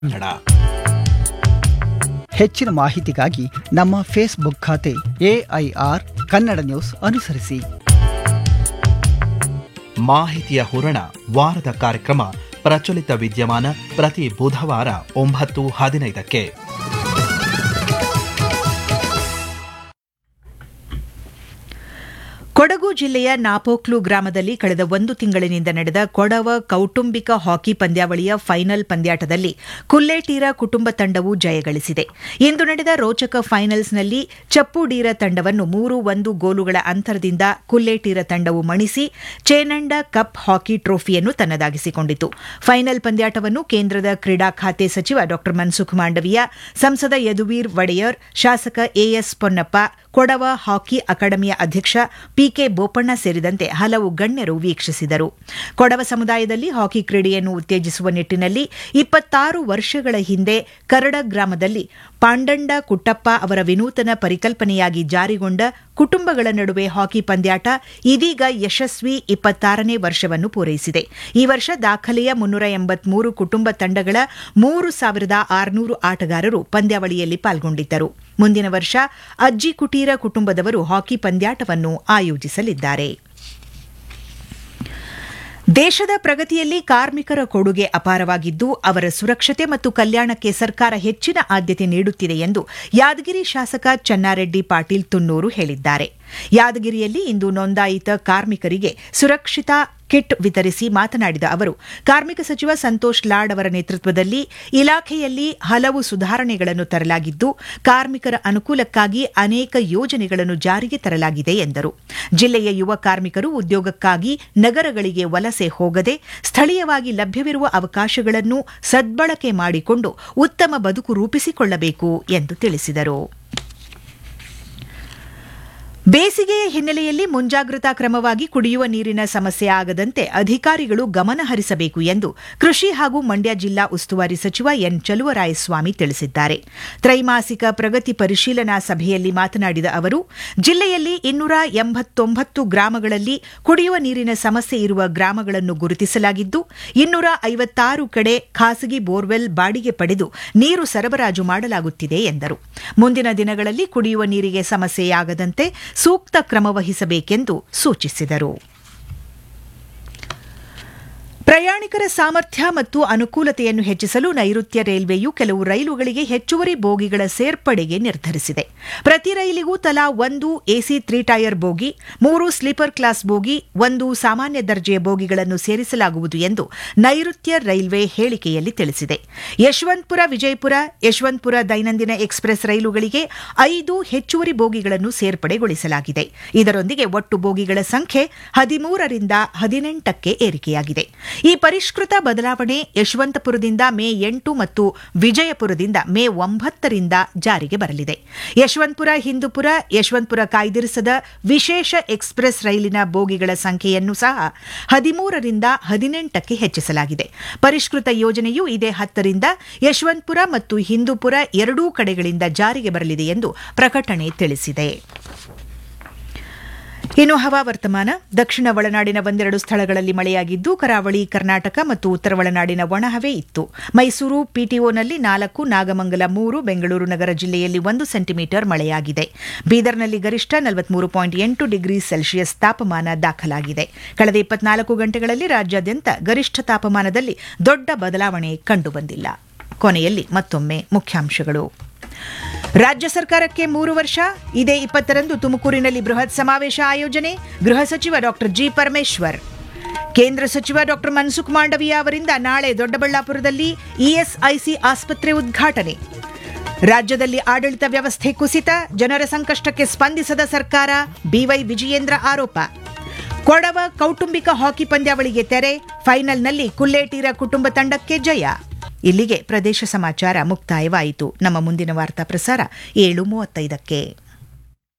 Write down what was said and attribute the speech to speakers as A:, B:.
A: ಕನ್ನಡ
B: ಹೆಚ್ಚಿನ ಮಾಹಿತಿಗಾಗಿ ನಮ್ಮ ಫೇಸ್ಬುಕ್ ಖಾತೆ ಎಐಆರ್ ಕನ್ನಡ ನ್ಯೂಸ್ ಅನುಸರಿಸಿ
A: ಮಾಹಿತಿಯ ಹೂರಣ ವಾರದ ಕಾರ್ಯಕ್ರಮ ಪ್ರಚಲಿತ ವಿದ್ಯಮಾನ ಪ್ರತಿ ಬುಧವಾರ ಒಂಬತ್ತು ಹದಿನೈದಕ್ಕೆ
C: ಕೊಡಗು ಜಿಲ್ಲೆಯ ನಾಪೋಕ್ಲು ಗ್ರಾಮದಲ್ಲಿ ಕಳೆದ ಒಂದು ತಿಂಗಳಿನಿಂದ ನಡೆದ ಕೊಡವ ಕೌಟುಂಬಿಕ ಹಾಕಿ ಪಂದ್ಯಾವಳಿಯ ಫೈನಲ್ ಪಂದ್ಯಾಟದಲ್ಲಿ ಕುಲ್ಲೇಟೀರ ಕುಟುಂಬ ತಂಡವು ಜಯಗಳಿಸಿದೆ ಇಂದು ನಡೆದ ರೋಚಕ ಫೈನಲ್ಸ್ನಲ್ಲಿ ಚಪ್ಪುಡೀರ ತಂಡವನ್ನು ಮೂರು ಒಂದು ಗೋಲುಗಳ ಅಂತರದಿಂದ ಕುಲ್ಲೇಟೀರ ತಂಡವು ಮಣಿಸಿ ಚೇನಂಡ ಕಪ್ ಹಾಕಿ ಟ್ರೋಫಿಯನ್ನು ತನ್ನದಾಗಿಸಿಕೊಂಡಿತು ಫೈನಲ್ ಪಂದ್ಯಾಟವನ್ನು ಕೇಂದ್ರದ ಕ್ರೀಡಾ ಖಾತೆ ಸಚಿವ ಡಾ ಮನ್ಸುಖ್ ಮಾಂಡವಿಯ ಸಂಸದ ಯದುವೀರ್ ಒಡೆಯರ್ ಶಾಸಕ ಎಎಸ್ ಪೊನ್ನಪ್ಪ ಕೊಡವ ಹಾಕಿ ಅಕಾಡೆಮಿಯ ಅಧ್ಯಕ್ಷ ಪಿಕೆ ಬೋಪಣ್ಣ ಸೇರಿದಂತೆ ಹಲವು ಗಣ್ಯರು ವೀಕ್ಷಿಸಿದರು ಕೊಡವ ಸಮುದಾಯದಲ್ಲಿ ಹಾಕಿ ಕ್ರೀಡೆಯನ್ನು ಉತ್ತೇಜಿಸುವ ನಿಟ್ಟಿನಲ್ಲಿ ಇಪ್ಪತ್ತಾರು ವರ್ಷಗಳ ಹಿಂದೆ ಕರಡ ಗ್ರಾಮದಲ್ಲಿ ಪಾಂಡಂಡ ಕುಟ್ಟಪ್ಪ ಅವರ ವಿನೂತನ ಪರಿಕಲ್ಪನೆಯಾಗಿ ಜಾರಿಗೊಂಡ ಕುಟುಂಬಗಳ ನಡುವೆ ಹಾಕಿ ಪಂದ್ಯಾಟ ಇದೀಗ ಯಶಸ್ವಿ ಇಪ್ಪತ್ತಾರನೇ ವರ್ಷವನ್ನು ಪೂರೈಸಿದೆ ಈ ವರ್ಷ ದಾಖಲೆಯ ಮುನ್ನೂರ ಎಂಬತ್ಮೂರು ಕುಟುಂಬ ತಂಡಗಳ ಮೂರು ಸಾವಿರದ ಆರುನೂರು ಆಟಗಾರರು ಪಂದ್ಯಾವಳಿಯಲ್ಲಿ ಪಾಲ್ಗೊಂಡಿದ್ದರು ಮುಂದಿನ ವರ್ಷ ಅಜ್ಜಿ ಕುಟೀರ ಕುಟುಂಬದವರು ಹಾಕಿ ಪಂದ್ಯಾಟವನ್ನು ಆಯೋಜಿಸಲಿದ್ದಾರೆ ದೇಶದ ಪ್ರಗತಿಯಲ್ಲಿ ಕಾರ್ಮಿಕರ ಕೊಡುಗೆ ಅಪಾರವಾಗಿದ್ದು ಅವರ ಸುರಕ್ಷತೆ ಮತ್ತು ಕಲ್ಯಾಣಕ್ಕೆ ಸರ್ಕಾರ ಹೆಚ್ಚಿನ ಆದ್ಯತೆ ನೀಡುತ್ತಿದೆ ಎಂದು ಯಾದಗಿರಿ ಶಾಸಕ ಚನ್ನಾರೆಡ್ಡಿ ಪಾಟೀಲ್ ತುನ್ನೂರು ಹೇಳಿದ್ದಾರೆ ಯಾದಗಿರಿಯಲ್ಲಿ ಇಂದು ನೋಂದಾಯಿತ ಕಾರ್ಮಿಕರಿಗೆ ಸುರಕ್ಷಿತಾ ಕಿಟ್ ವಿತರಿಸಿ ಮಾತನಾಡಿದ ಅವರು ಕಾರ್ಮಿಕ ಸಚಿವ ಸಂತೋಷ್ ಲಾಡ್ ಅವರ ನೇತೃತ್ವದಲ್ಲಿ ಇಲಾಖೆಯಲ್ಲಿ ಹಲವು ಸುಧಾರಣೆಗಳನ್ನು ತರಲಾಗಿದ್ದು ಕಾರ್ಮಿಕರ ಅನುಕೂಲಕ್ಕಾಗಿ ಅನೇಕ ಯೋಜನೆಗಳನ್ನು ಜಾರಿಗೆ ತರಲಾಗಿದೆ ಎಂದರು ಜಿಲ್ಲೆಯ ಯುವ ಕಾರ್ಮಿಕರು ಉದ್ಯೋಗಕ್ಕಾಗಿ ನಗರಗಳಿಗೆ ವಲಸೆ ಹೋಗದೆ ಸ್ಥಳೀಯವಾಗಿ ಲಭ್ಯವಿರುವ ಅವಕಾಶಗಳನ್ನು ಸದ್ಬಳಕೆ ಮಾಡಿಕೊಂಡು ಉತ್ತಮ ಬದುಕು ರೂಪಿಸಿಕೊಳ್ಳಬೇಕು ಎಂದು ತಿಳಿಸಿದರು ಬೇಸಿಗೆಯ ಹಿನ್ನೆಲೆಯಲ್ಲಿ ಮುಂಜಾಗ್ರತಾ ಕ್ರಮವಾಗಿ ಕುಡಿಯುವ ನೀರಿನ ಸಮಸ್ಯೆ ಆಗದಂತೆ ಅಧಿಕಾರಿಗಳು ಗಮನ ಹರಿಸಬೇಕು ಎಂದು ಕೃಷಿ ಹಾಗೂ ಮಂಡ್ಯ ಜಿಲ್ಲಾ ಉಸ್ತುವಾರಿ ಸಚಿವ ಎನ್ ಚಲುವರಾಯಸ್ವಾಮಿ ತಿಳಿಸಿದ್ದಾರೆ ತ್ರೈಮಾಸಿಕ ಪ್ರಗತಿ ಪರಿಶೀಲನಾ ಸಭೆಯಲ್ಲಿ ಮಾತನಾಡಿದ ಅವರು ಜಿಲ್ಲೆಯಲ್ಲಿ ಇನ್ನೂರ ಎಂಬತ್ತೊಂಬತ್ತು ಗ್ರಾಮಗಳಲ್ಲಿ ಕುಡಿಯುವ ನೀರಿನ ಸಮಸ್ಯೆ ಇರುವ ಗ್ರಾಮಗಳನ್ನು ಗುರುತಿಸಲಾಗಿದ್ದು ಇನ್ನೂರ ಐವತ್ತಾರು ಕಡೆ ಖಾಸಗಿ ಬೋರ್ವೆಲ್ ಬಾಡಿಗೆ ಪಡೆದು ನೀರು ಸರಬರಾಜು ಮಾಡಲಾಗುತ್ತಿದೆ ಎಂದರು ಮುಂದಿನ ದಿನಗಳಲ್ಲಿ ಕುಡಿಯುವ ನೀರಿಗೆ ಸಮಸ್ಯೆಯಾಗದಂತೆ ಸೂಕ್ತ ಕ್ರಮ ವಹಿಸಬೇಕೆಂದು ಸೂಚಿಸಿದರು ಪ್ರಯಾಣಿಕರ ಸಾಮರ್ಥ್ಯ ಮತ್ತು ಅನುಕೂಲತೆಯನ್ನು ಹೆಚ್ಚಿಸಲು ನೈಋತ್ಯ ರೈಲ್ವೆಯು ಕೆಲವು ರೈಲುಗಳಿಗೆ ಹೆಚ್ಚುವರಿ ಬೋಗಿಗಳ ಸೇರ್ಪಡೆಗೆ ನಿರ್ಧರಿಸಿದೆ ಪ್ರತಿ ರೈಲಿಗೂ ತಲಾ ಒಂದು ಎಸಿ ತ್ರೀ ಟೈರ್ ಬೋಗಿ ಮೂರು ಸ್ಲೀಪರ್ ಕ್ಲಾಸ್ ಬೋಗಿ ಒಂದು ಸಾಮಾನ್ಯ ದರ್ಜೆಯ ಬೋಗಿಗಳನ್ನು ಸೇರಿಸಲಾಗುವುದು ಎಂದು ನೈಋತ್ಯ ರೈಲ್ವೆ ಹೇಳಿಕೆಯಲ್ಲಿ ತಿಳಿಸಿದೆ ಯಶವಂತಪುರ ವಿಜಯಪುರ ಯಶವಂತಪುರ ದೈನಂದಿನ ಎಕ್ಸ್ಪ್ರೆಸ್ ರೈಲುಗಳಿಗೆ ಐದು ಹೆಚ್ಚುವರಿ ಬೋಗಿಗಳನ್ನು ಸೇರ್ಪಡೆಗೊಳಿಸಲಾಗಿದೆ ಇದರೊಂದಿಗೆ ಒಟ್ಟು ಬೋಗಿಗಳ ಸಂಖ್ಯೆ ಹದಿಮೂರರಿಂದ ಹದಿನೆಂಟಕ್ಕೆ ಏರಿಕೆಯಾಗಿದೆ ಈ ಪರಿಷ್ಕೃತ ಬದಲಾವಣೆ ಯಶವಂತಪುರದಿಂದ ಮೇ ಎಂಟು ಮತ್ತು ವಿಜಯಪುರದಿಂದ ಮೇ ಒಂಬತ್ತರಿಂದ ಜಾರಿಗೆ ಬರಲಿದೆ ಯಶವಂತಪುರ ಹಿಂದೂಪುರ ಯಶವಂತಪುರ ಕಾಯ್ದಿರಿಸದ ವಿಶೇಷ ಎಕ್ಸ್ಪ್ರೆಸ್ ರೈಲಿನ ಬೋಗಿಗಳ ಸಂಖ್ಯೆಯನ್ನು ಸಹ ಹದಿಮೂರರಿಂದ ಹದಿನೆಂಟಕ್ಕೆ ಹೆಚ್ಚಿಸಲಾಗಿದೆ ಪರಿಷ್ಕೃತ ಯೋಜನೆಯು ಇದೇ ಹತ್ತರಿಂದ ಯಶವಂತಪುರ ಮತ್ತು ಹಿಂದೂಪುರ ಎರಡೂ ಕಡೆಗಳಿಂದ ಜಾರಿಗೆ ಬರಲಿದೆ ಎಂದು ಪ್ರಕಟಣೆ ತಿಳಿಸಿದೆ ಇನ್ನು ಹವಾವರ್ತಮಾನ ದಕ್ಷಿಣ ಒಳನಾಡಿನ ಒಂದೆರಡು ಸ್ಥಳಗಳಲ್ಲಿ ಮಳೆಯಾಗಿದ್ದು ಕರಾವಳಿ ಕರ್ನಾಟಕ ಮತ್ತು ಉತ್ತರ ಒಳನಾಡಿನ ಒಣಹವೆ ಇತ್ತು ಮೈಸೂರು ಪಿಟಿಒನಲ್ಲಿ ನಾಲ್ಕು ನಾಗಮಂಗಲ ಮೂರು ಬೆಂಗಳೂರು ನಗರ ಜಿಲ್ಲೆಯಲ್ಲಿ ಒಂದು ಸೆಂಟಿಮೀಟರ್ ಮಳೆಯಾಗಿದೆ ಬೀದರ್ನಲ್ಲಿ ಗರಿಷ್ಠ ನಲವತ್ಮೂರು ಪಾಯಿಂಟ್ ಎಂಟು ಡಿಗ್ರಿ ಸೆಲ್ಸಿಯಸ್ ತಾಪಮಾನ ದಾಖಲಾಗಿದೆ ಕಳೆದ ಇಪ್ಪತ್ನಾಲ್ಕು ಗಂಟೆಗಳಲ್ಲಿ ರಾಜ್ಯಾದ್ಯಂತ ಗರಿಷ್ಠ ತಾಪಮಾನದಲ್ಲಿ ದೊಡ್ಡ ಬದಲಾವಣೆ ಕಂಡುಬಂದಿಲ್ಲ ಕೊನೆಯಲ್ಲಿ ಮತ್ತೊಮ್ಮೆ ಮುಖ್ಯಾಂಶಗಳು ರಾಜ್ಯ ಸರ್ಕಾರಕ್ಕೆ ಮೂರು ವರ್ಷ ಇದೇ ಇಪ್ಪತ್ತರಂದು ತುಮಕೂರಿನಲ್ಲಿ ಬೃಹತ್ ಸಮಾವೇಶ ಆಯೋಜನೆ ಗೃಹ ಸಚಿವ ಡಾಕ್ಟರ್ ಜಿ ಪರಮೇಶ್ವರ್ ಕೇಂದ್ರ ಸಚಿವ ಡಾಕ್ಟರ್ ಮನ್ಸುಖ್ ಮಾಂಡವಿಯಾ ಅವರಿಂದ ನಾಳೆ ದೊಡ್ಡಬಳ್ಳಾಪುರದಲ್ಲಿ ಇಎಸ್ಐಸಿ ಆಸ್ಪತ್ರೆ ಉದ್ಘಾಟನೆ ರಾಜ್ಯದಲ್ಲಿ ಆಡಳಿತ ವ್ಯವಸ್ಥೆ ಕುಸಿತ ಜನರ ಸಂಕಷ್ಟಕ್ಕೆ ಸ್ಪಂದಿಸದ ಸರ್ಕಾರ ಬಿವೈ ವಿಜಯೇಂದ್ರ ಆರೋಪ ಕೊಡವ ಕೌಟುಂಬಿಕ ಹಾಕಿ ಪಂದ್ಯಾವಳಿಗೆ ತೆರೆ ಫೈನಲ್ನಲ್ಲಿ ಕುಲ್ಲೇಟೀರ ಕುಟುಂಬ ತಂಡಕ್ಕೆ ಜಯ ಇಲ್ಲಿಗೆ ಪ್ರದೇಶ ಸಮಾಚಾರ ಮುಕ್ತಾಯವಾಯಿತು ನಮ್ಮ ಮುಂದಿನ ವಾರ್ತಾ ಪ್ರಸಾರ ಏಳು ಮೂವತ್ತೈದಕ್ಕೆ